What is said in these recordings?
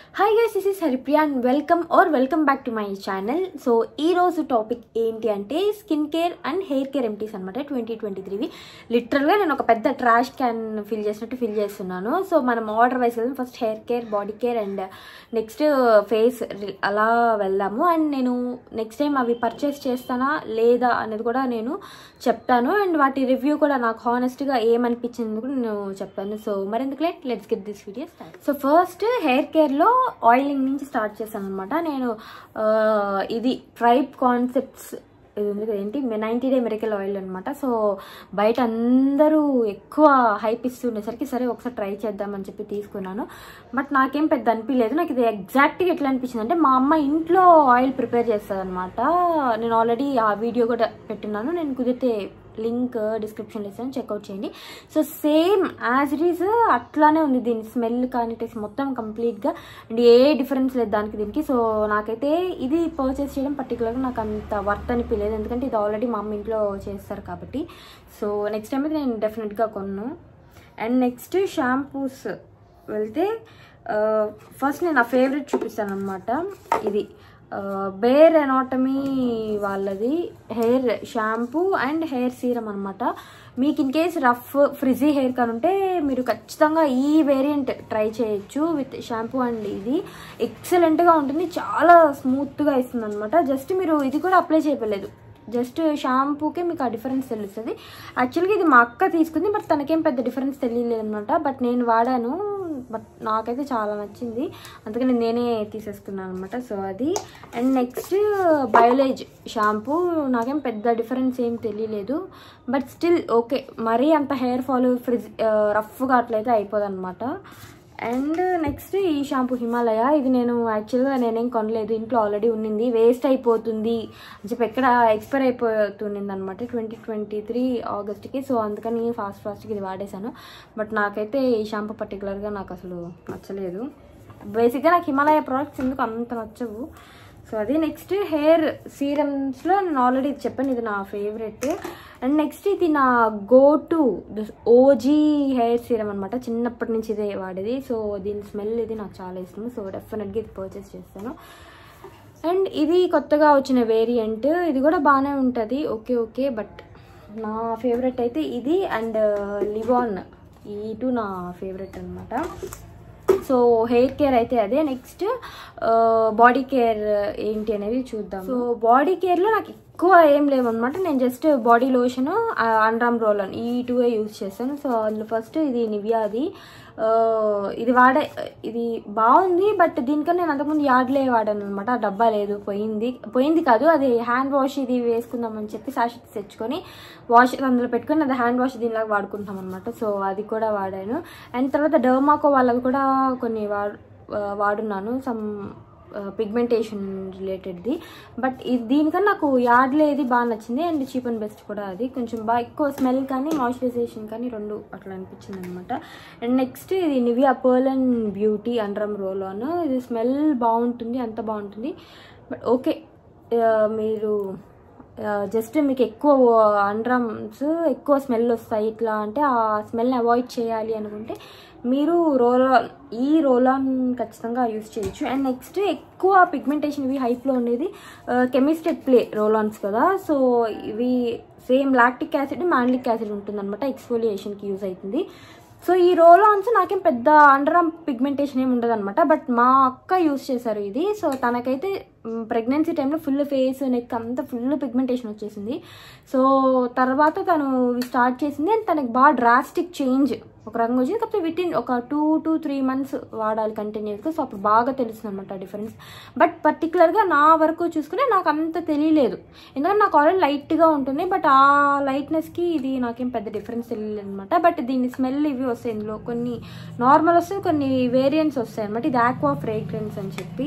Hi guys this is Haripriya and welcome or welcome back to my channel so ఈ రోజు topic ఏంటి అంటే skin care and hair care empties అనమాట twenty twenty త్రీవి లిటరల్గా నేను ఒక పెద్ద ట్రాష్ క్యాన్ ఫిల్ చేసినట్టు ఫిల్ చేస్తున్నాను సో మనం ఆర్డర్ వైజ్ వెళ్దాం first hair care body care and next face అలా వెళ్దాము అండ్ నేను నెక్స్ట్ టైం అవి పర్చేస్ చేస్తానా లేదా అనేది కూడా నేను చెప్తాను అండ్ వాటి రివ్యూ కూడా నాకు హానెస్ట్గా ఏమనిపించింది కూడా నేను చెప్తాను సో మరెందుకు late let's get this video so first hair కేర్లో ఆయిలింగ్ నుంచి స్టార్ట్ చేశాను అనమాట నేను ఆ, ఇది ట్రైబ్ కాన్సెప్ట్స్ ఇది ఉంది కదా ఏంటి నైంటీ డే మెరికల్ ఆయిల్ అనమాట సో బయట అందరూ ఎక్కువ హైప్ ఇస్తుండేసరికి సరే ఒకసారి ట్రై చేద్దామని చెప్పి తీసుకున్నాను బట్ నాకేం పెద్ద అనిపించలేదు నాకు ఇది ఎగ్జాక్ట్గా ఎట్లా అనిపించింది అంటే మా అమ్మ ఇంట్లో ఆయిల్ ప్రిపేర్ చేస్తుంది అనమాట నేను ఆల్రెడీ ఆ వీడియో కూడా పెట్టున్నాను నేను కుదిరితే లింక్ డిస్క్రిప్షన్లో ఇస్తాను చెక్అవుట్ చేయండి so same as it is అట్లానే ఉంది దీని స్మెల్ కానీ టేస్ట్ మొత్తం కంప్లీట్గా అండ్ ఏ డిఫరెన్స్ లేదు దానికి దీనికి సో నాకైతే ఇది పర్చేస్ చేయడం పర్టికులర్గా నాకు అంత వర్త్ అనిపించలేదు ఎందుకంటే ఇది ఆల్రెడీ మా అమ్మ ఇంట్లో చేస్తారు కాబట్టి సో నెక్స్ట్ టైం అయితే నేను డెఫినెట్గా కొన్ను అండ్ నెక్స్ట్ షాంపూస్ వెళ్తే ఫస్ట్ నేను నా ఫేవరెట్ చూపిస్తాను అనమాట ఇది బేర్ ఎనాటమీ వాళ్ళది hair shampoo and hair serum అనమాట మీకు in case rough frizzy hair కానీ ఉంటే మీరు ఖచ్చితంగా ఈ వేరియంట్ ట్రై చేయొచ్చు విత్ షాంపూ అండ్ ఇది ఎక్సలెంట్గా ఉంటుంది చాలా స్మూత్గా ఇస్తుంది అనమాట జస్ట్ మీరు ఇది కూడా అప్లై చేయలేదు జస్ట్ షాంపూకే మీకు ఆ డిఫరెన్స్ తెలుస్తుంది యాక్చువల్గా ఇది మా అక్క తీసుకుంది బట్ తనకేం పెద్ద డిఫరెన్స్ తెలియలేదు అనమాట బట్ నేను వాడాను బట్ నాకైతే చాలా నచ్చింది అందుకని నేనే తీసేసుకున్నాను అనమాట సో అది అండ్ నెక్స్ట్ బయోలేజ్ షాంపూ నాకేం పెద్ద డిఫరెన్స్ ఏం తెలియలేదు బట్ స్టిల్ ఓకే మరీ అంత హెయిర్ ఫాల్ ఫ్రిజ్ రఫ్గా అట్లయితే అయిపోదు అనమాట అండ్ నెక్స్ట్ ఈ షాంపూ హిమాలయ ఇది నేను యాక్చువల్గా నేనేం కొనలేదు ఇంట్లో ఆల్రెడీ ఉన్నింది వేస్ట్ అయిపోతుంది అని చెప్పి ఎక్కడ ఎక్స్పైర్ అయిపోతుండింది అనమాట ట్వంటీ ట్వంటీ త్రీ ఆగస్ట్కి సో అందుకని ఫాస్ట్ ఫాస్ట్కి ఇది వాడేశాను బట్ నాకైతే ఈ షాంపూ పర్టికులర్గా నాకు అసలు నచ్చలేదు బేసిక్గా నాకు హిమాలయ ప్రోడక్ట్స్ ఎందుకు అంత నచ్చవు సో అది నెక్స్ట్ హెయిర్ సీరమ్స్లో నేను ఆల్రెడీ ఇది చెప్పాను ఇది నా ఫేవరెట్ అండ్ నెక్స్ట్ ఇది నా go to OG hair serum అనమాట చిన్నప్పటి నుంచి ఇదే వాడేది సో దీని స్మెల్ ఇది నాకు చాలా ఇష్టం సో డెఫినెట్గా ఇది పర్చేస్ చేస్తాను అండ్ ఇది కొత్తగా వచ్చిన వేరియంట్ ఇది కూడా బాగానే ఉంటుంది ఓకే ఓకే బట్ నా ఫేవరెట్ అయితే ఇది అండ్ లివాన్ ఈ టూ నా ఫేవరెట్ అనమాట సో హెయిర్ కేర్ అయితే అదే నెక్స్ట్ బాడీ కేర్ ఏంటి అనేది చూద్దాం సో బాడీ కేర్లో నాకు ఎక్కువ ఏం లేవన్నమాట నేను just body lotion underarm roll అని ఈ టూ యూజ్ చేశాను సో అందులో ఫస్ట్ ఇది నివియాది ఇది వాడే ఇది బాగుంది బట్ దీనికన్నా నేను అంతకుముందు యార్డ్లే వాడాను అనమాట ఆ డబ్బా లేదు పోయింది పోయింది కాదు అది హ్యాండ్ వాష్ ఇది వేసుకుందామని చెప్పి సాషిట్ తెచ్చుకొని వాష్ అందులో పెట్టుకొని అది హ్యాండ్ వాష్ దీనిలాగా వాడుకుంటాం అనమాట సో అది కూడా వాడాను అండ్ తర్వాత డర్మాకో వాళ్ళవి కూడా కొన్ని వాడు వాడున్నాను సమ్ పిగ్మెంటేషన్ రిలేటెడ్ది బట్ ఇది దీనికన్నా నాకు యార్డ్లో ఇది బాగా నచ్చింది అండ్ చీప్ అండ్ బెస్ట్ కూడా అది కొంచెం బాగా ఎక్కువ స్మెల్ కానీ మాయిశ్చరైజేషన్ కానీ రెండు అట్లా అనిపించింది అనమాట అండ్ నెక్స్ట్ ఇది Nivea pearl and beauty underarm roll on ఇది స్మెల్ బాగుంటుంది అంత బాగుంటుంది బట్ ఓకే మీరు జస్ట్ మీకు ఎక్కువ అండ్రమ్స్ ఎక్కువ స్మెల్ వస్తాయి ఇట్లా అంటే ఆ స్మెల్ని అవాయిడ్ చేయాలి అనుకుంటే మీరు రోల్ ఈ రోల్ ఆన్ ఖచ్చితంగా యూస్ చేయొచ్చు అండ్ నెక్స్ట్ ఎక్కువ పిగ్మెంటేషన్ ఇవి హైప్లో ఉండేది కెమిస్టెడ్ ప్లే రోల్ ఆన్స్ కదా సో ఇవి same lactic acid mandelic acid ఉంటుంది అనమాట ఎక్స్ఫోలియేషన్కి యూజ్ అవుతుంది సో ఈ రోల్ ఆన్స్ నాకేం పెద్ద అండర్ ఆర్మ్ పిగ్మెంటేషన్ ఏమి ఉండదు అనమాట బట్ మా అక్క యూస్ చేశారు ఇది సో తనకైతే ప్రెగ్నెన్సీ టైంలో ఫుల్ ఫేస్ నెక్ అంతా ఫుల్ పిగ్మెంటేషన్ వచ్చేసింది సో తర్వాత తను స్టార్ట్ చేసింది అండ్ తనకి బాగా డ్రాస్టిక్ చేంజ్ ఒక రంగు వచ్చింది కాకపోతే విత్ ఇన్ ఒక టూ టు త్రీ మంత్స్ వాడాలి కంటిన్యూస్గా సో అప్పుడు బాగా తెలుస్తుంది అనమాట డిఫరెన్స్ బట్ పర్టికులర్గా నా వరకు చూసుకునే నాకు అంత తెలియలేదు ఎందుకంటే నాకు ఆల్రెడీ లైట్గా ఉంటుంది బట్ ఆ లైట్నెస్కి ఇది నాకేం పెద్ద డిఫరెన్స్ తెలియలేదు అనమాట బట్ దీని స్మెల్ ఇవి వస్తాయి ఇందులో కొన్ని నార్మల్ వస్తాయి కొన్ని వేరియంట్స్ వస్తాయి అనమాట ఇది ఆక్వా ఫ్రేగ్రెన్స్ అని చెప్పి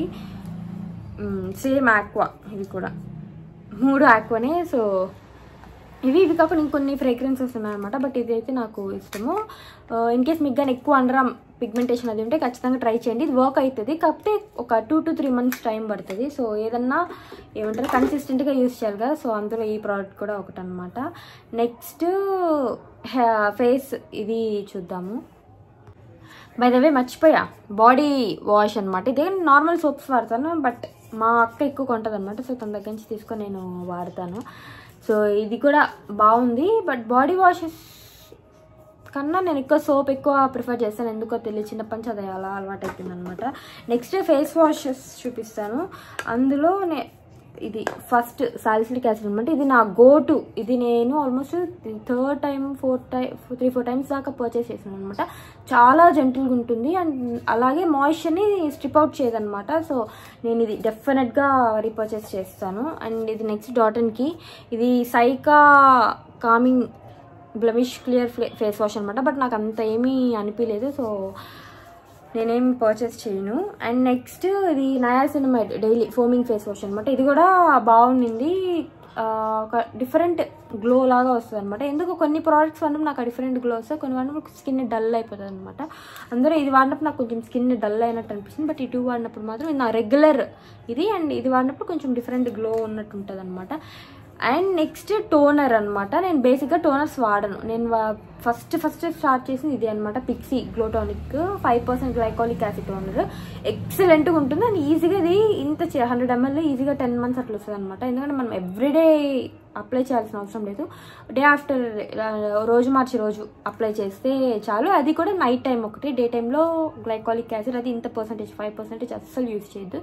సేమ్ ఆక్వా ఇవి కూడా మూడు ఆక్వానే సో ఇవి ఇవి కాకుండా ఇంకొన్ని ఫ్రేగ్రెన్సెస్ ఉన్నాయన్నమాట బట్ ఇదైతే నాకు ఇష్టము ఇన్ కేస్ మీకు కానీ ఎక్కువ అండరామ్ పిగ్మెంటేషన్ అది ఉంటే ఖచ్చితంగా ట్రై చేయండి ఇది వర్క్ అవుతుంది కాకపోతే ఒక two to three months time పడుతుంది సో ఏదన్నా ఏమంటారు కన్సిస్టెంట్గా యూస్ చేయాలి కదా సో అందులో ఈ ప్రోడక్ట్ కూడా ఒకటి అనమాట నెక్స్ట్ ఫేస్ ఇది చూద్దాము బై ద వే మర్చిపోయా బాడీ వాష్ అనమాట ఇదే నార్మల్ సోప్స్ వాడతాను బట్ మా అక్క ఎక్కువ కొంటుంది అనమాట సో తన దగ్గర నుంచి తీసుకొని నేను వాడతాను సో ఇది కూడా బాగుంది బట్ బాడీ వాషెస్ కన్నా నేను ఎక్కువ సోప్ ఎక్కువ ప్రిఫర్ చేస్తాను ఎందుకో తెలియదు చిన్నప్పటి నుంచి అది అలా అలవాటు అయిపోయింది అనమాట నెక్స్ట్ ఫేస్ వాషెస్ చూపిస్తాను అందులో నే ఇది ఫస్ట్ సాలిసిలిక్ యాసిడ్ అనమాట ఇది నా గో టు ఇది నేను almost third time fourth time three four times దాకా పర్చేస్ చేసాను అనమాట చాలా జెంటిల్గా ఉంటుంది అండ్ అలాగే మాయిశ్చర్ని స్ట్రిప్ అవుట్ చేయదనమాట సో నేను ఇది డెఫినెట్గా రీపర్చేస్ చేస్తాను అండ్ ఇది నెక్స్ట్ డాటన్కి ఇది సైకా calming blemish clear face wash అనమాట బట్ నాకు అంత ఏమీ అనిపించలేదు సో నేనేం పర్చేస్ చేయను అండ్ నెక్స్ట్ ఇది niacinamide daily foaming face wash అనమాట ఇది కూడా బాగుండింది ఆ, ఒక డిఫరెంట్ గ్లో లాగా వస్తుంది అనమాట ఎందుకు కొన్ని ప్రోడక్ట్స్ వాడినప్పుడు నాకు డిఫరెంట్ గ్లో వస్తాయి కొన్ని వాడినప్పుడు స్కిన్ డల్ అయిపోతుంది అనమాట అందరూ ఇది వాడినప్పుడు నాకు కొంచెం స్కిన్ డల్ అయినట్టు అనిపిస్తుంది బట్ ఈ టూ వాడినప్పుడు మాత్రం ఇది నా రెగ్యులర్ ఇది అండ్ ఇది వాడినప్పుడు కొంచెం డిఫరెంట్ గ్లో ఉన్నట్టు ఉంటుంది అనమాట అండ్ నెక్స్ట్ టోనర్ అనమాట నేను బేసిక్గా టోనర్స్ వాడను నేను ఫస్ట్ ఫస్ట్ స్టార్ట్ చేసింది ఇది అనమాట pixie glow tonic five percent glycolic acid toner ఎక్సలెంట్గా ఉంటుంది అండ్ ఈజీగా ఇది ఇంత హండ్రెడ్ ఎంఎల్ ఈజీగా టెన్ మంత్స్ అట్లా వస్తుంది అనమాట ఎందుకంటే మనం ఎవ్రీడే అప్లై చేయాల్సిన అవసరం లేదు డే ఆఫ్టర్ రోజు మార్చి రోజు అప్లై చేస్తే చాలు అది కూడా నైట్ టైం ఒకటి డే టైంలో గ్లైకాలిక్ యాసిడ్ అది ఇంత పర్సెంటేజ్ ఫైవ్ పర్సెంటేజ్ అస్సలు యూజ్ చేయొద్దు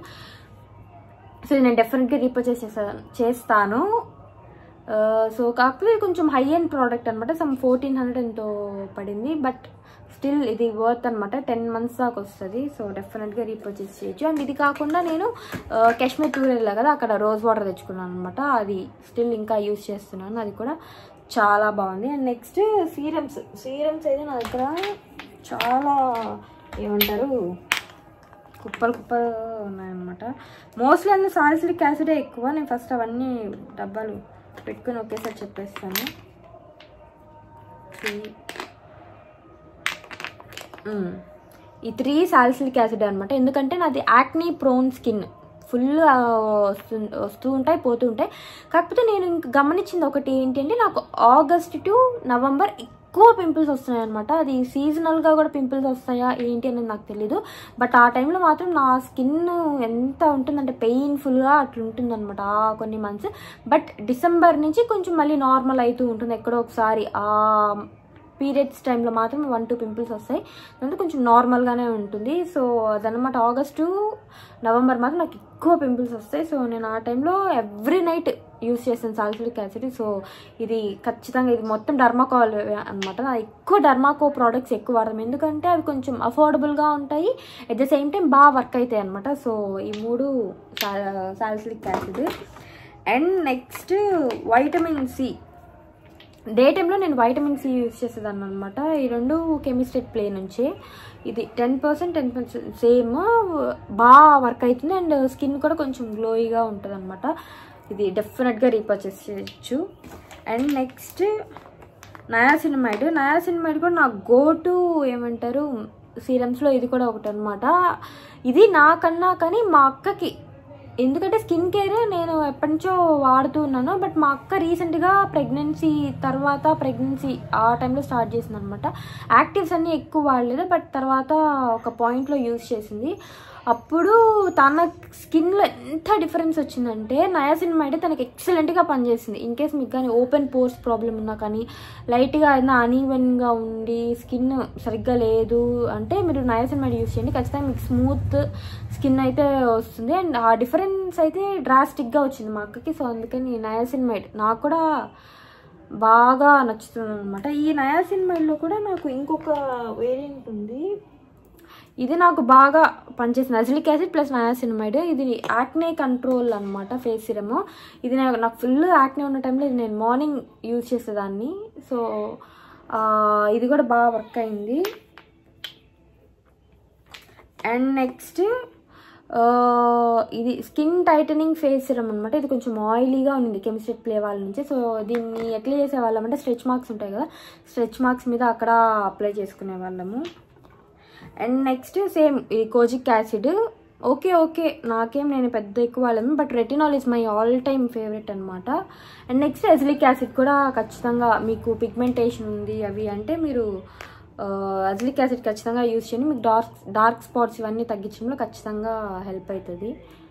సో ఇది నేను డెఫినెట్గా రీపర్చేస్ చేస్తాను చేస్తాను సో కాకపోతే ఇది కొంచెం హై ఎండ్ ప్రోడక్ట్ అనమాట సమ్ ఫోర్టీన్ హండ్రెడ్ ఎంతో పడింది బట్ స్టిల్ ఇది వర్త్ అనమాట టెన్ మంత్స్ దాకా వస్తుంది సో డెఫినెట్గా రీపర్చేస్ చేయొచ్చు అండ్ ఇది కాకుండా నేను ఆ, కాశ్మీర్ టూర్ వెళ్ళా కదా అక్కడ రోజ్ వాటర్ తెచ్చుకున్నాను అనమాట అది స్టిల్ ఇంకా యూజ్ చేస్తున్నాను అది కూడా చాలా బాగుంది అండ్ నెక్స్ట్ సీరమ్స్ సీరమ్స్ అయితే నా దగ్గర చాలా ఏమంటారు కుప్పలు కుప్పలు ఉన్నాయన్నమాట మోస్ట్లీ అందులో సాలిసిలిక్ యాసిడే ఎక్కువ నేను ఫస్ట్ అవన్నీ డబ్బాలు పెట్టుకుని ఒకేసారి చెప్పేస్తాను త్రీ మ్మ్. ఈ త్రీ సాలిసిలిక్ యాసిడ్ అనమాట ఎందుకంటే నాది యాక్నీ ప్రోన్ స్కిన్ ఫుల్ వస్తు వస్తూ ఉంటాయి పోతూ ఉంటాయి కాకపోతే నేను ఇంక గమనించింది ఒకటి ఏంటి అంటే నాకు ఆగస్ట్ టు నవంబర్ ఎక్కువ పింపుల్స్ వస్తున్నాయి అనమాట అది సీజనల్గా కూడా పింపుల్స్ వస్తాయా ఏంటి అనేది నాకు తెలీదు బట్ ఆ టైంలో మాత్రం నా స్కిన్ ఎంత ఉంటుందంటే పెయిన్ఫుల్గా అట్లా ఉంటుంది అనమాట ఆ కొన్ని మంత్స్ బట్ డిసెంబర్ నుంచి కొంచెం మళ్ళీ నార్మల్ అవుతూ ఉంటుంది ఎక్కడో ఒకసారి ఆ పీరియడ్స్ టైంలో మాత్రం వన్ టూ పింపుల్స్ వస్తాయి అంటే కొంచెం నార్మల్గానే ఉంటుంది సో అదనమాట ఆగస్టు నవంబర్ మాత్రం నాకు ఎక్కువ పింపుల్స్ వస్తాయి సో నేను ఆ టైంలో ఎవ్రీ నైట్ యూస్ చేస్తాను సాల్సిలిక్ యాసిడ్ సో ఇది ఖచ్చితంగా ఇది మొత్తం డర్మాకోల్ అనమాట నా ఎక్కువ డర్మాకో ప్రోడక్ట్స్ ఎక్కువ వాడదాం ఎందుకంటే అవి కొంచెం అఫోర్డబుల్గా ఉంటాయి అట్ ద సేమ్ టైం బాగా వర్క్ అవుతాయి అనమాట సో ఈ మూడు salicylic acid and next vitamin C day టైంలో నేను వైటమిన్ సి యూస్ చేసేదాన్ని అనమాట ఈ రెండు కెమిస్ట్రేట్ ప్లే నుంచి ఇది ten percent ten percent same బాగా వర్క్ అవుతుంది అండ్ స్కిన్ కూడా కొంచెం గ్లోయిగా ఉంటుంది అనమాట ఇది డెఫినెట్గా రీపర్చేస్ చేయొచ్చు అండ్ నెక్స్ట్ నయాసినమైడ్ నయాసినమైడ్ కూడా నా గో టు ఏమంటారు సీరమ్స్లో ఇది కూడా ఒకటి అనమాట ఇది నాకన్నా కానీ మా అక్కకి ఎందుకంటే స్కిన్ కేర్ నేను ఎప్పటి నుంచో వాడుతూ ఉన్నాను బట్ మా అక్క రీసెంట్గా ప్రెగ్నెన్సీ తర్వాత ప్రెగ్నెన్సీ ఆ టైంలో స్టార్ట్ చేసింది అనమాట యాక్టివ్స్ అన్నీ ఎక్కువ వాడలేదు బట్ తర్వాత ఒక పాయింట్లో యూజ్ చేసింది అప్పుడు తన స్కిన్లో ఎంత డిఫరెన్స్ వచ్చిందంటే నయాసినమైడ్ తనకి ఎక్సలెంట్గా పనిచేసింది ఇన్ కేస్ మీకు కానీ ఓపెన్ పోర్స్ ప్రాబ్లం ఉన్నా కానీ లైట్గా ఏదైనా అనీవెన్గా ఉండి స్కిన్ సరిగ్గా లేదు అంటే మీరు నయాసినమైడ్ యూస్ చేయండి ఖచ్చితంగా మీకు స్మూత్ స్కిన్ అయితే వస్తుంది అండ్ ఆ డిఫరెన్స్ అయితే డ్రాస్టిక్గా వచ్చింది మా అక్కకి సో అందుకని నయాసినమైడ్ నాకు కూడా బాగా నచ్చుతుంది అనమాట ఈ నయాసినమైడ్లో కూడా నాకు ఇంకొక వేరియంట్ ఉంది ఇది నాకు బాగా పనిచేసింది అజిలిక్ యాసిడ్ ప్లస్ నయాసినమైడ్ ఇది యాక్నే కంట్రోల్ అనమాట ఫేస్ సిరమ్ ఇది నాకు నాకు ఫుల్ యాక్నే ఉన్న టైంలో ఇది నేను మార్నింగ్ యూజ్ చేసేదాన్ని సో ఆ, ఇది కూడా బాగా వర్క్ అయింది అండ్ నెక్స్ట్ ఇది స్కిన్ టైటనింగ్ ఫేస్ సిరమ్ అనమాట ఇది కొంచెం ఆయిలీగా ఉంది కెమిస్ట్రీ ప్లే వాళ్ళ నుంచి సో దీన్ని ఎట్లా చేసేవాళ్ళం అంటే స్ట్రెచ్ మార్క్స్ ఉంటాయి కదా స్ట్రెచ్ మార్క్స్ మీద అక్కడ అప్లై చేసుకునే వాళ్ళము అండ్ నెక్స్ట్ సేమ్ ఇది కోజిక్ యాసిడ్ ఓకే ఓకే నాకేం నేను పెద్ద ఎక్కువ వాళ్ళను but retinol is my all time favourite అనమాట అండ్ నెక్స్ట్ ఎసిలిక్ యాసిడ్ కూడా ఖచ్చితంగా మీకు పిగ్మెంటేషన్ ఉంది అవి అంటే మీరు అజిలిక్ యాసిడ్ ఖచ్చితంగా యూస్ చేయండి మీకు డార్క్ డార్క్ స్పాట్స్ ఇవన్నీ తగ్గించడంలో ఖచ్చితంగా హెల్ప్ అవుతుంది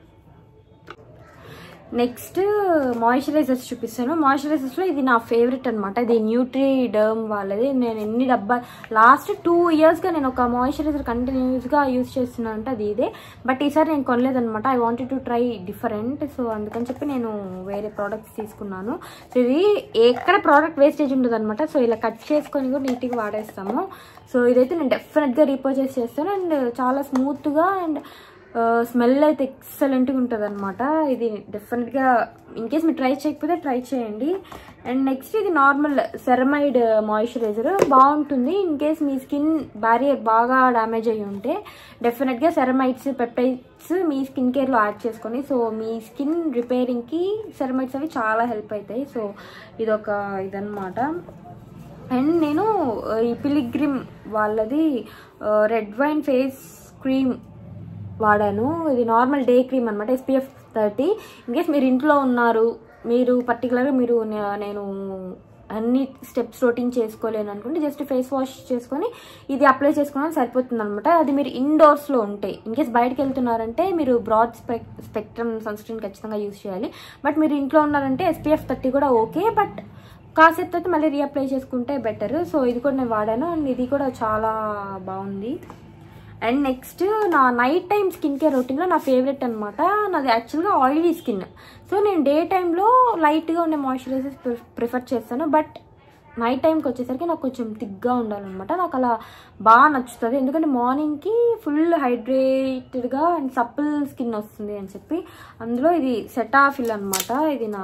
నెక్స్ట్ మాయిశ్చరైజర్స్ చూపిస్తాను మాయిశ్చరైజర్స్లో ఇది నా ఫేవరెట్ అనమాట ఇది న్యూట్రీ డర్మ్ వాళ్ళది నేను ఎన్ని డబ్బా లాస్ట్ టూ ఇయర్స్గా నేను ఒక మాయిశ్చరైజర్ కంటిన్యూస్గా యూస్ చేస్తున్నాను అంటే అది ఇదే బట్ ఈసారి నేను కొనలేదనమాట I wanted to try different so అందుకని చెప్పి నేను వేరే ప్రోడక్ట్స్ తీసుకున్నాను సో ఇది ఎక్కడ ప్రోడక్ట్ వేస్టేజ్ ఉండదు అనమాట సో ఇలా కట్ చేసుకొని కూడా నీట్గా వాడేస్తాము సో ఇదైతే నేను డెఫినెట్గా రీపర్చేస్ చేస్తాను అండ్ చాలా స్మూత్గా అండ్ స్మెల్ అయితే ఎక్సలెంట్గా ఉంటుంది అనమాట ఇది డెఫినెట్గా ఇన్ కేస్ మీరు ట్రై చేయకపోతే ట్రై చేయండి అండ్ నెక్స్ట్ ఇది నార్మల్ సెరమైడ్ మాయిశ్చరైజర్ బాగుంటుంది ఇన్ కేస్ మీ స్కిన్ బ్యారియర్ బాగా డ్యామేజ్ అయ్యి ఉంటే డెఫినెట్గా సెరమైడ్స్ పెప్టైడ్స్ మీ స్కిన్ కేర్లో యాడ్ చేసుకొని సో మీ స్కిన్ రిపేరింగ్కి సెరమైడ్స్ అవి చాలా హెల్ప్ అవుతాయి సో ఇదొక ఇదన్నమాట అండ్ నేను ఈ పిలిగ్రిమ్ వాళ్ళది రెడ్ వైన్ ఫేస్ క్రీమ్ వాడాను ఇది నార్మల్ డే క్రీమ్ అనమాట ఎస్పీఎఫ్ థర్టీ ఇన్కేస్ మీరు ఇంట్లో ఉన్నారు మీరు పర్టికులర్గా మీరు నే- నేను అన్ని స్టెప్స్ రొటీన్ చేసుకోలేను అనుకుంటే జస్ట్ ఫేస్ వాష్ చేసుకొని ఇది అప్లై చేసుకున్నా సరిపోతుంది అనమాట అది మీరు ఇండోర్స్లో ఉంటే ఇన్కేస్ బయటకు వెళ్తున్నారంటే మీరు broad spec spectrum sunscreen ఖచ్చితంగా యూస్ చేయాలి బట్ మీరు ఇంట్లో ఉన్నారంటే ఎస్పీఎఫ్ థర్టీ కూడా ఓకే బట్ కాసేపు తర్వాత మళ్ళీ రీఅప్లై చేసుకుంటే బెటర్ సో ఇది కూడా నేను వాడాను అండ్ ఇది కూడా చాలా బాగుంది అండ్ నెక్స్ట్ నా నైట్ టైం స్కిన్ కేర్ రొటీన్లో నా ఫేవరెట్ అనమాట నాది యాక్చువల్గా ఆయిలీ స్కిన్ సో నేను డే టైంలో లైట్గా ఉండే మాయిశ్చరైజర్స్ ప్రిఫర్ చేస్తాను బట్ నైట్ టైంకి వచ్చేసరికి నాకు కొంచెం థిక్గా ఉండాలన్నమాట నాకు అలా బాగా నచ్చుతుంది ఎందుకంటే మార్నింగ్కి ఫుల్ హైడ్రేటెడ్గా అండ్ సప్పుల్ స్కిన్ వస్తుంది అని చెప్పి అందులో ఇది సెటాఫిల్ అనమాట ఇది నా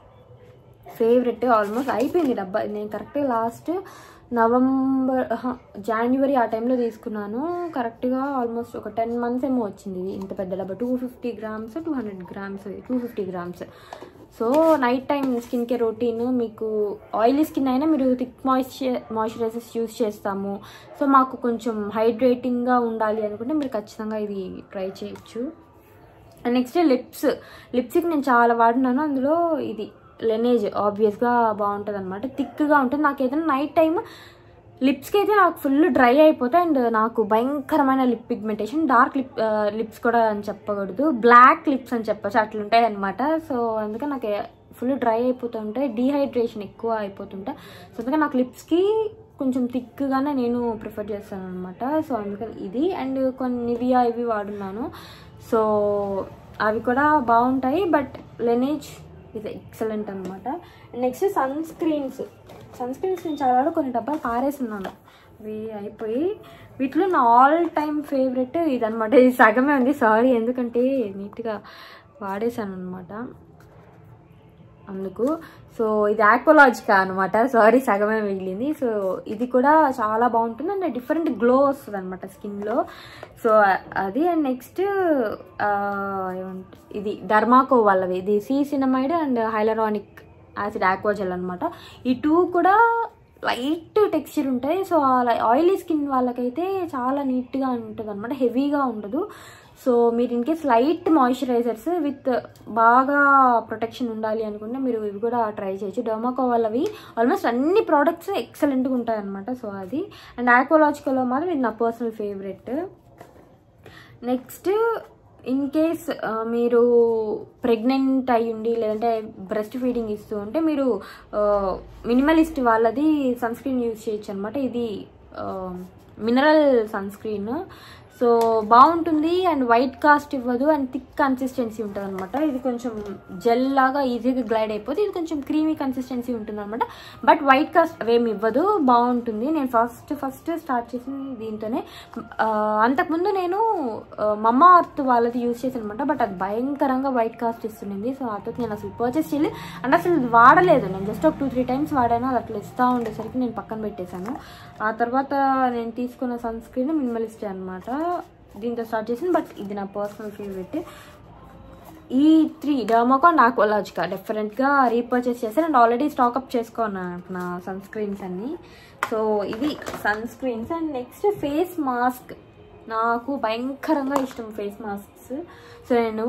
ఫేవరెట్ ఆల్మోస్ట్ అయిపోయింది డబ్బా నేను కరెక్ట్గా లాస్ట్ నవంబర్ జనవరి ఆ టైంలో తీసుకున్నాను కరెక్ట్గా ఆల్మోస్ట్ ఒక టెన్ మంత్స్ ఏమో వచ్చింది ఇది ఇంత పెద్ద డబ్బా two fifty grams two hundred grams two fifty grams so night time skin care routine మీకు ఆయిలీ స్కిన్ అయినా మీరు థిక్ మాయిశ్చర్ మాయిశ్చరైజర్స్ యూస్ చేస్తాము సో మాకు కొంచెం హైడ్రేటింగ్గా ఉండాలి అనుకుంటే మీరు ఖచ్చితంగా ఇది ట్రై చేయొచ్చు అండ్ నెక్స్ట్ లిప్స్ లిప్స్టిక్ నేను చాలా వాడినాను అందులో ఇది లెనేజ్ ఆబ్వియస్గా బాగుంటుంది అనమాట థిక్గా ఉంటుంది నాకు ఏదైనా నైట్ టైం లిప్స్కి అయితే నాకు ఫుల్ డ్రై అయిపోతాయి అండ్ నాకు భయంకరమైన lip pigmentation dark lip lips కూడా అని చెప్పకూడదు బ్లాక్ లిప్స్ అని చెప్పచ్చు అట్లుంటాయి అనమాట సో అందుకే నాకు ఫుల్ డ్రై అయిపోతుంటాయి డీహైడ్రేషన్ ఎక్కువ అయిపోతుంటాయి సో అందుకే నాకు లిప్స్కి కొంచెం థిక్గానే నేను ప్రిఫర్ చేస్తాను అనమాట సో అందుకని ఇది అండ్ కొన్ని నివియా ఇవి వాడున్నాను సో అవి కూడా బాగుంటాయి బట్ లెనేజ్ ఇది ఎక్సలెంట్ అనమాట next sunscreens sunscreens నేను చాలా కొన్ని డబ్బాలు పారేస్తున్నాను అవి అయిపోయి వీటిలో నా ఆల్ టైమ్ ఫేవరెట్ ఇదనమాట ఇది సగమే ఉంది సారీ ఎందుకంటే నీట్గా వాడేసాను అనమాట అందుకు సో ఇది ఆక్వలాజికా అనమాట సారీ సగమే మిగిలింది సో ఇది కూడా చాలా బాగుంటుంది అండ్ డిఫరెంట్ గ్లో వస్తుంది అనమాట స్కిన్లో సో అది అండ్ నెక్స్ట్ ఇది డర్మాకో వాళ్ళవి ఇది C cinamide and hyaluronic acid aqua gel అనమాట ఈ టూ కూడా లైట్ టెక్స్చర్ ఉంటాయి సో ఆయిలీ స్కిన్ వాళ్ళకైతే చాలా నీట్గా ఉంటుంది అనమాట హెవీగా ఉండదు సో మీరు in case light moisturisers with బాగా ప్రొటెక్షన్ ఉండాలి అనుకుంటే మీరు ఇవి కూడా ట్రై చేయొచ్చు డొమాకో వాళ్ళవి ఆల్మోస్ట్ అన్ని ప్రోడక్ట్స్ ఎక్సలెంట్గా ఉంటాయి అనమాట సో అది అండ్ ఆక్వలాజికల్లో మాత్రం ఇది నా personal favourite next in case మీరు ప్రెగ్నెంట్ అయి ఉండి లేదంటే బ్రెస్ట్ ఫీడింగ్ ఇస్తూ ఉంటే మీరు మినిమలిస్ట్ వాళ్ళది సన్ స్క్రీన్ యూజ్ చేయొచ్చు అనమాట ఇది మినరల్ సన్ స్క్రీన్ సో బాగుంటుంది అండ్ వైట్ కాస్ట్ ఇవ్వదు అండ్ థిక్ కన్సిస్టెన్సీ ఉంటుంది అనమాట ఇది కొంచెం జెల్ లాగా ఈజీగా గ్లైడ్ అయిపోతే ఇది కొంచెం క్రీమీ కన్సిస్టెన్సీ ఉంటుంది అనమాట బట్ వైట్ కాస్ట్ అవేమి ఇవ్వదు బాగుంటుంది నేను ఫస్ట్ ఫస్ట్ స్టార్ట్ చేసింది దీంతోనే ఆ, అంతకుముందు నేను మమ్మా అర్త్ వాళ్ళది యూజ్ చేశాను అనమాట బట్ అది భయంకరంగా వైట్ కాస్ట్ ఇస్తుండింది సో ఆ తర్వాత నేను అసలు పర్చేస్ చేయలేదు అండ్ అసలు ఇది వాడలేదు నేను జస్ట్ ఒక టూ త్రీ టైమ్స్ వాడాను అది అట్లా ఇస్తూ ఉండేసరికి నేను పక్కన పెట్టేశాను ఆ తర్వాత నేను తీసుకున్న సన్ స్క్రీన్ మినిమలిస్ట్ అనమాట దీంతో స్టార్ట్ చేసింది బట్ ఇది నా పర్సనల్ ఫేవరెట్ ఈ త్రీ డర్మాకో నాకు అలాజికా డెఫినెట్గా రీపర్చేస్ చేశాను అండ్ ఆల్రెడీ స్టాకప్ చేసుకున్నాను నా సన్ స్క్రీన్స్ అన్ని సో ఇది sunscreens and next face mask నాకు భయంకరంగా ఇష్టం ఫేస్ మాస్క్స్ సో నేను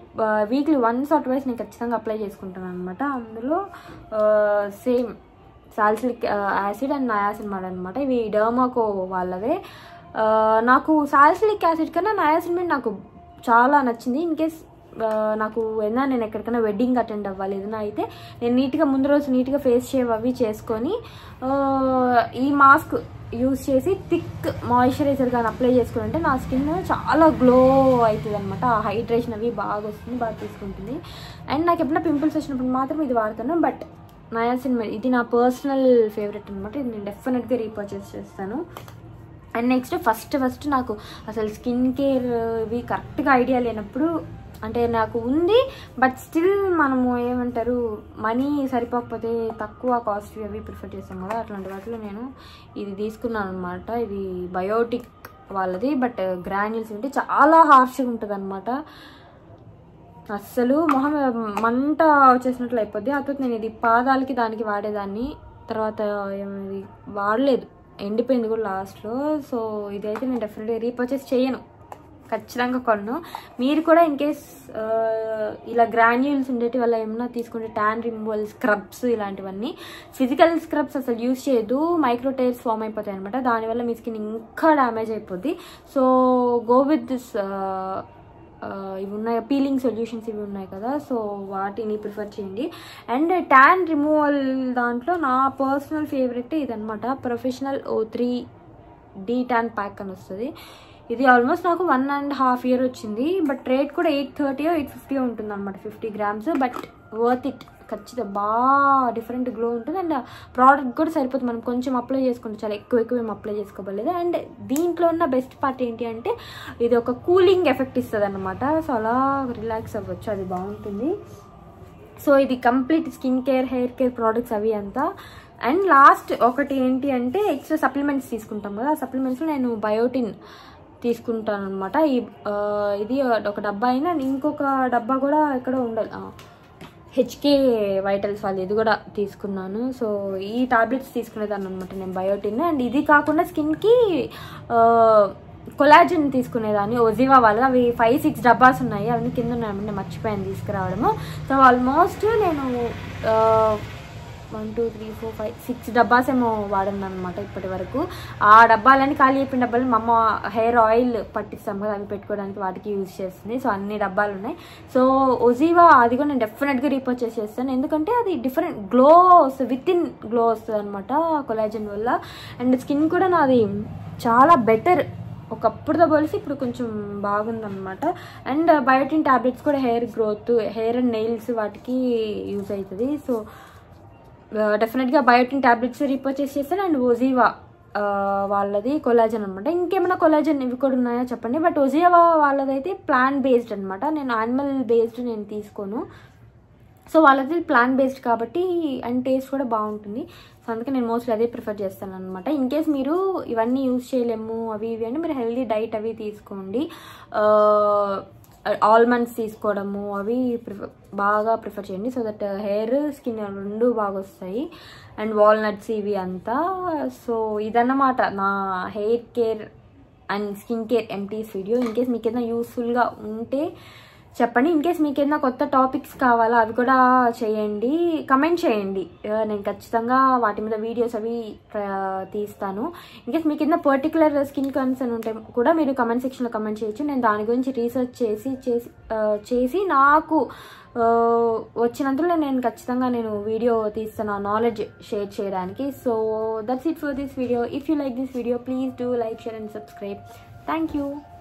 వీక్లీ వన్స్ ఆర్ ట్వైస్ నేను ఖచ్చితంగా అప్లై చేసుకుంటాను అనమాట అందులో same salicylic acid and niacinamide అనమాట ఇవి డర్మాకో వాళ్ళవే ఆ, నాకు సాల్సిలిక్ యాసిడ్ కన్నా నయాసిన్మాడ్ నాకు చాలా నచ్చింది ఇన్ కేస్ నాకు ఏదైనా నేను ఎక్కడికైనా వెడ్డింగ్ అటెండ్ అవ్వాలి ఏదైనా అయితే నేను నీట్గా ముందు రోజు నీట్గా ఫేస్ షేవ్ అవి చేసుకొని ఆ, ఈ మాస్క్ యూస్ చేసి థిక్ మాయిశ్చరైజర్ కానీ అప్లై చేసుకుంటే నా స్కిన్ చాలా గ్లో అవుతుంది అనమాట హైడ్రేషన్ అవి బాగా వస్తుంది బాగా తీసుకుంటుంది అండ్ నాకు ఎప్పుడైనా పింపుల్స్ వచ్చినప్పుడు మాత్రం ఇది వాడతాను బట్ నయాసిన్ ఇది నా పర్సనల్ ఫేవరెట్ అనమాట ఇది నేను డెఫినెట్గా రీపర్చేస్ చేస్తాను అండ్ నెక్స్ట్ ఫస్ట్ ఫస్ట్ నాకు అసలు స్కిన్ కేర్ ఇవి కరెక్ట్గా ఐడియా లేనప్పుడు అంటే నాకు ఉంది బట్ స్టిల్ మనము ఏమంటారు మనీ సరిపోకపోతే తక్కువ కాస్ట్ అవి ప్రిఫర్ చేస్తాం కదా అట్లాంటి వాటిలో నేను ఇది తీసుకున్నాను అనమాట ఇది బయోటిక్ వాళ్ళది బట్ గ్రాన్యూల్స్ ఉంటే చాలా హార్ష్గా ఉంటుంది అనమాట అస్సలు మొహం మంట వచ్చేసినట్లు అయిపోద్ది ఆ తర్వాత నేను ఇది పాదాలకి దానికి వాడేదాన్ని తర్వాత ఏమైంది వాడలేదు ఎండిపోయింది కూడా లాస్ట్లో సో ఇదైతే నేను డెఫినెట్గా రీపర్చేస్ చేయను ఖచ్చితంగా కొన్ను మీరు కూడా ఇన్ కేస్ ఇలా గ్రాన్యూల్స్ ఉండేటి వల్ల ఏమన్నా తీసుకుంటే ట్యాన్ రిమూవల్ స్క్రబ్స్ ఇలాంటివన్నీ ఫిజికల్ స్క్రబ్స్ అసలు యూస్ చేయొద్దు మైక్రో టైర్స్ ఫామ్ అయిపోతాయి అనమాట దానివల్ల మీ స్కిన్ ఇంకా డ్యామేజ్ అయిపోద్ది సో గో విత్ దిస్ ఇవి ఉన్నాయి పీలింగ్ సొల్యూషన్స్ ఇవి ఉన్నాయి కదా సో వాటిని ప్రిఫర్ చేయండి అండ్ ట్యాన్ రిమూవల్ దాంట్లో నా పర్సనల్ ఫేవరెట్ ఇదనమాట professional O three D tan pack అని వస్తుంది ఇది ఆల్మోస్ట్ నాకు వన్ అండ్ హాఫ్ ఇయర్ వచ్చింది బట్ రేట్ కూడా ఎయిట్ థర్టీయో ఎయిట్ ఫిఫ్టీయో ఉంటుంది అనమాట fifty grams but worth it ఖచ్చితంగా బాగా డిఫరెంట్ గ్లో ఉంటుంది అండ్ ప్రోడక్ట్ కూడా సరిపోతుంది మనం కొంచెం అప్లై చేసుకుంటే చాలా ఎక్కువ ఎక్కువ ఏం అప్లై చేసుకోవలేదు అండ్ దీంట్లో ఉన్న బెస్ట్ పార్ట్ ఏంటి అంటే ఇది ఒక కూలింగ్ ఎఫెక్ట్ ఇస్తుంది అనమాట సో అలా రిలాక్స్ అవ్వచ్చు అది బాగుంటుంది సో ఇది complete skin care hair care products అవి అంతా అండ్ లాస్ట్ ఒకటి ఏంటి అంటే ఎక్స్ట్రా సప్లిమెంట్స్ తీసుకుంటాం కదా ఆ సప్లిమెంట్స్లో నేను బయోటిన్ తీసుకుంటాను అనమాట ఈ ఆ, ఇది ఒక డబ్బా అయినా and ఇంకొక డబ్బా కూడా ఎక్కడ ఉండాలి హెచ్కే వైటల్స్ వాళ్ళు ఇది కూడా తీసుకున్నాను సో ఈ టాబ్లెట్స్ తీసుకునేదాన్ని అనమాట నేను బయోటిన్ అండ్ ఇది కాకుండా స్కిన్కి కొలాజిన్ తీసుకునేదాన్ని ఒజివా వాళ్ళు అవి ఫైవ్ సిక్స్ డబ్బాస్ ఉన్నాయి అవన్నీ కింద ఉన్నాయన్నమాట నేను మర్చిపోయాను తీసుకురావడము సో ఆల్మోస్ట్ నేను one two three four five six డబ్బాస్ ఏమో వాడాను అనమాట ఇప్పటి వరకు ఆ డబ్బాలని ఖాళీ అయిపోయిన డబ్బాలు మా అమ్మ హెయిర్ ఆయిల్ పట్టిస్తాం కదా అవి పెట్టుకోవడానికి వాటికి యూజ్ చేస్తుంది సో అన్ని డబ్బాలు ఉన్నాయి సో ఒజీవా అది కూడా నేను డెఫినెట్గా రీపర్చేస్ చేస్తాను ఎందుకంటే అది డిఫరెంట్ గ్లో వస్తుంది విత్ ఇన్ గ్లో వస్తుంది అనమాట కొలాజన్ వల్ల అండ్ స్కిన్ కూడా నాది చాలా బెటర్ ఒకప్పుడుతో పోలిసి ఇప్పుడు కొంచెం బాగుందన్నమాట అండ్ బయోటిన్ టాబ్లెట్స్ కూడా hair growth hair and nails వాటికి యూజ్ అవుతుంది సో డెఫినెట్గా బయోటిన్ టాబ్లెట్స్ రీపర్చేస్ చేస్తాను అండ్ ఓజీవా ఆ, వాళ్ళది కొలాజన్ అనమాట ఇంకేమైనా కొలాజన్ ఇవి కూడా ఉన్నాయో చెప్పండి బట్ ఓజివా వాళ్ళదైతే ప్లాన్ బేస్డ్ అనమాట నేను యానిమల్ బేస్డ్ నేను తీసుకోను సో వాళ్ళది ప్లాన్ బేస్డ్ కాబట్టి అండ్ టేస్ట్ కూడా బాగుంటుంది సో అందుకే నేను మోస్ట్లీ అదే ప్రిఫర్ చేస్తాను అనమాట ఇన్ కేస్ మీరు ఇవన్నీ యూస్ చేయలేము అవి ఇవి అంటే మీరు హెల్దీ డైట్ అవి తీసుకోండి ఆల్మండ్స్ తీసుకోవడము అవి ప్రిఫర్ బాగా ప్రిఫర్ చేయండి సో దట్ హెయిర్ స్కిన్ రెండు బాగా వస్తాయి అండ్ వాల్నట్స్ ఇవి అంతా సో ఇదన్నమాట నా hair care and skin care empties video in case మీకు ఏదైనా యూస్ఫుల్గా ఉంటే చెప్పండి ఇన్ కేస్ మీకు ఏదైనా కొత్త టాపిక్స్ కావాలా అవి కూడా చేయండి కమెంట్ చేయండి ఆ, నేను ఖచ్చితంగా వాటి మీద వీడియోస్ అవి ట్ర- తీస్తాను ఇన్ కేస్ మీకు ఏదైనా పర్టికులర్ స్కిన్ కన్సర్న్ ఉంటే కూడా మీరు కమెంట్ సెక్షన్లో కమెంట్ చేయొచ్చు నేను దాని గురించి రీసెర్చ్ చేసి చేసి ఆ, చేసి నాకు ఆ, వచ్చినంతలో నేను ఖచ్చితంగా నేను వీడియో తీస్తాను ఆ నాలెడ్జ్ షేర్ చేయడానికి so that's it for this video if you like this video please do like share and subscribe thank you